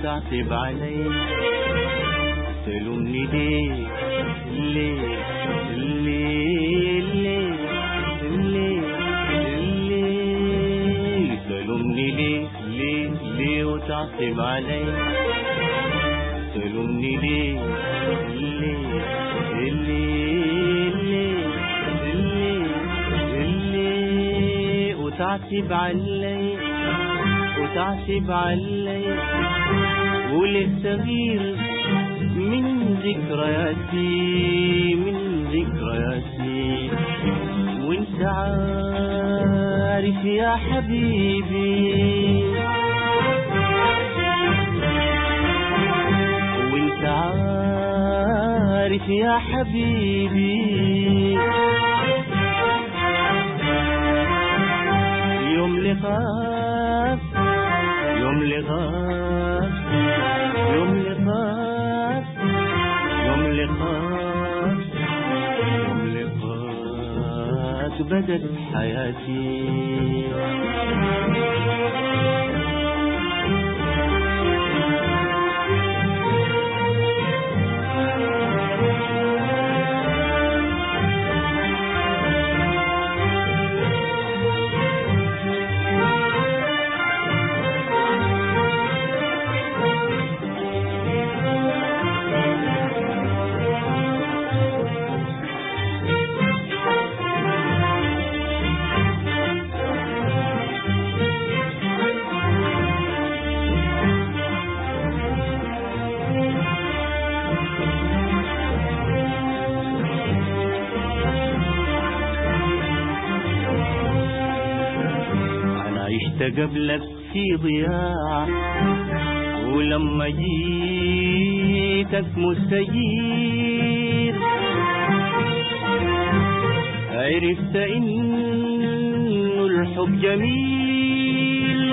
وتعتب علي تلومني ليه ليه ليه ليه ليه ليه تلومني ليه ليه ليه وتعتب علي تلومني ليه ليه ليه ليه ليه ليه وتعتب علي وتعتب علي ولسه غير من ذكرياتي من ذكرياتي وانت عارف يا حبيبي وانت عارف يا حبيبي يوم لقاك يوم لقاك يوم لقاك يوم لقاك يوم لقاك بدت حياتي أنا عشت قبلك في ضياع ولما جيتك مستجير عرفت إنه الحب جميل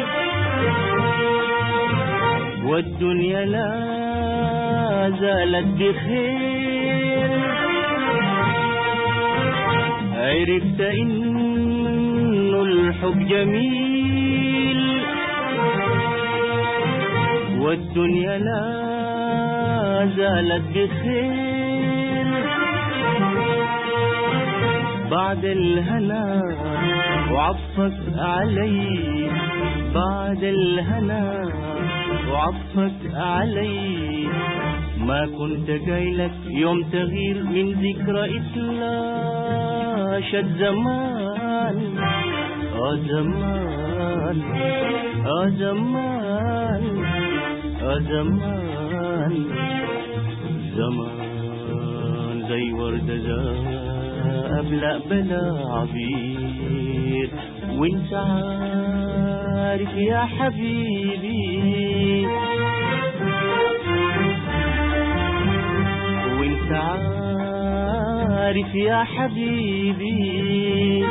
والدنيا لا زالت بخير عرفت إنه الحب جميل والدنيا لا زالت بخير بعد الهنا وعطفك علي بعد الهنا وعطفك علي ما كنت جايلك يوم تغيير من ذكرى إتلاشت زمان آه زمان آه زمان آه زمان زمان زي وردة ذاب لا بلا عبير وانت عارف يا حبيبي وانت عارف يا حبيبي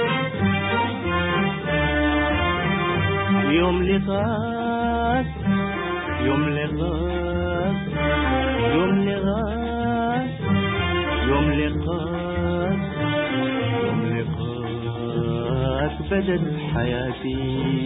يوم لقاك يوم لقاك يوم لقاك يوم لقاك يوم لقاك بدت حياتي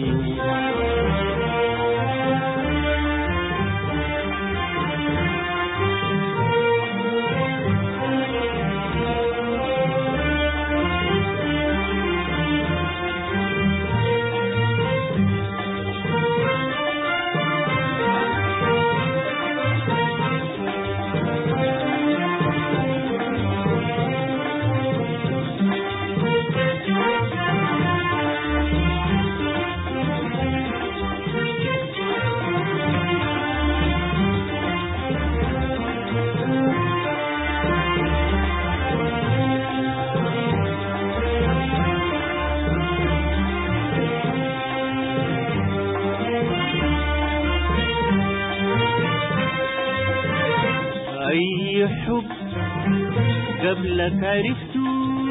أي حب قبلك عرفته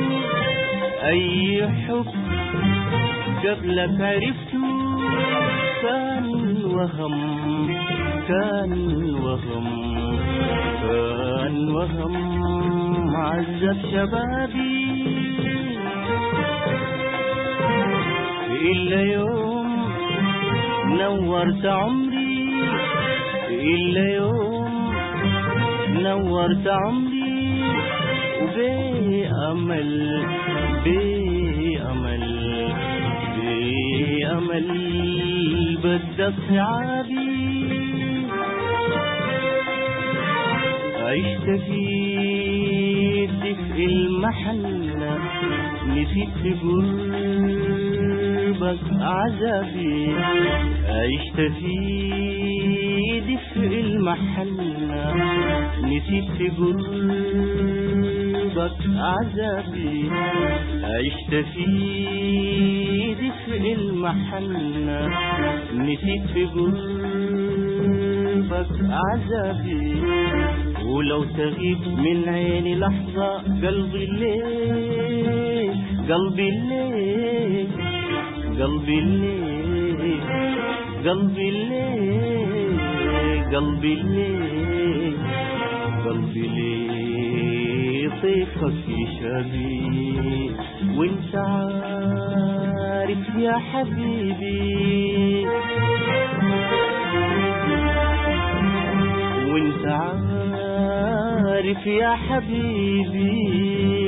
أي حب قبلك عرفته كان وهم كان وهم كان وهم عذب شبابي إلا يوم نورت عمري إلا يوم نورت عمري وبأمل بأمل بأمل بدأ صعابي عشت في دفء المحلة نسيت في قربك عذابي عشت في دفء المحلة نسيت في قربك عذابي عشت في دفء المحنة نسيت في قربك عذابي ولو تغيب من عيني لحظة قلبي الليل قلبي الليل قلبي الليل قلبي الليل قلبي الليل قلبي ليه طيفك يشبي وانت عارف يا حبيبي وانت عارف يا حبيبي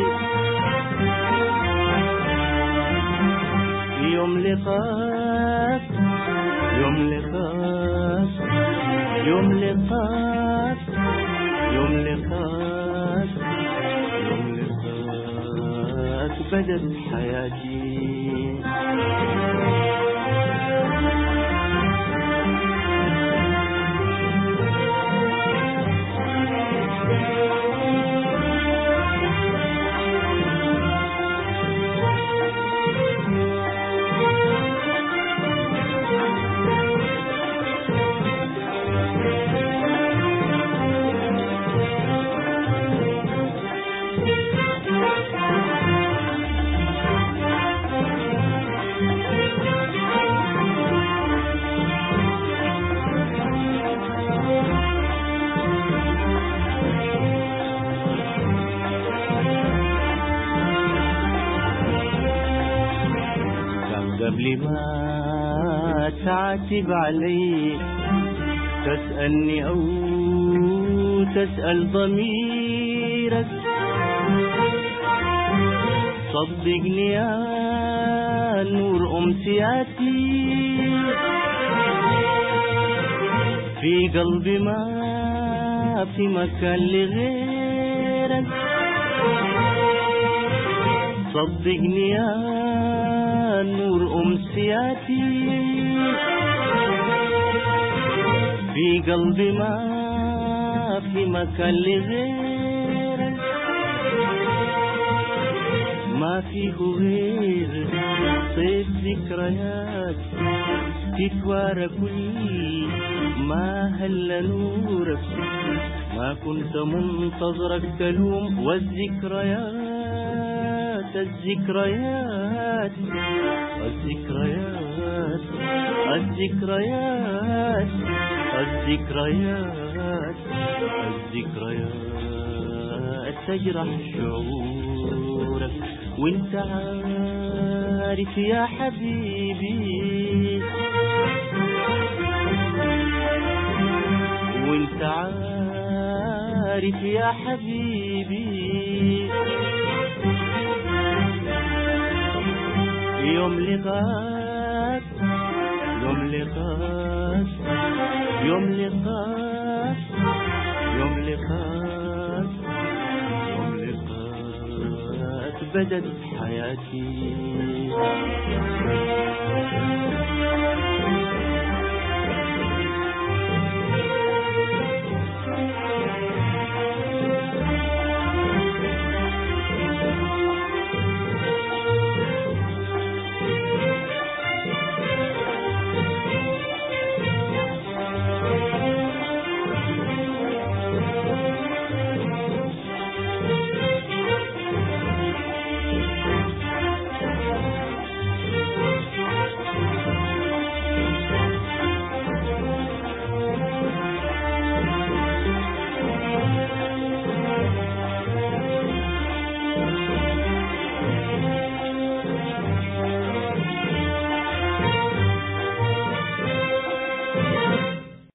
يوم لقاك يوم لقاك يوم لقاك يوم لقاك يوم لقاك بدت حياتي كان قبل ما تعاتب علي تسألني أو تسأل ضميرك صدقني يا نور أمسياتي في قلبي ما في مكان لغيرك صدقني يا نور أمسياتي في قلبي ما في مكان لغيرك ما فيه غير طيب ذكريات تتوارى كل ما هل نورك ما كنت منتظرك تلوم والذكريات الذكريات الذكريات الذكريات الذكريات الذكريات تجرح شعورك وانت عارف يا حبيبي وانت عارف يا حبيبي يوم لقاك يوم لقاك يوم لقاك يوم لقاك يوم لقاك بدت حياتي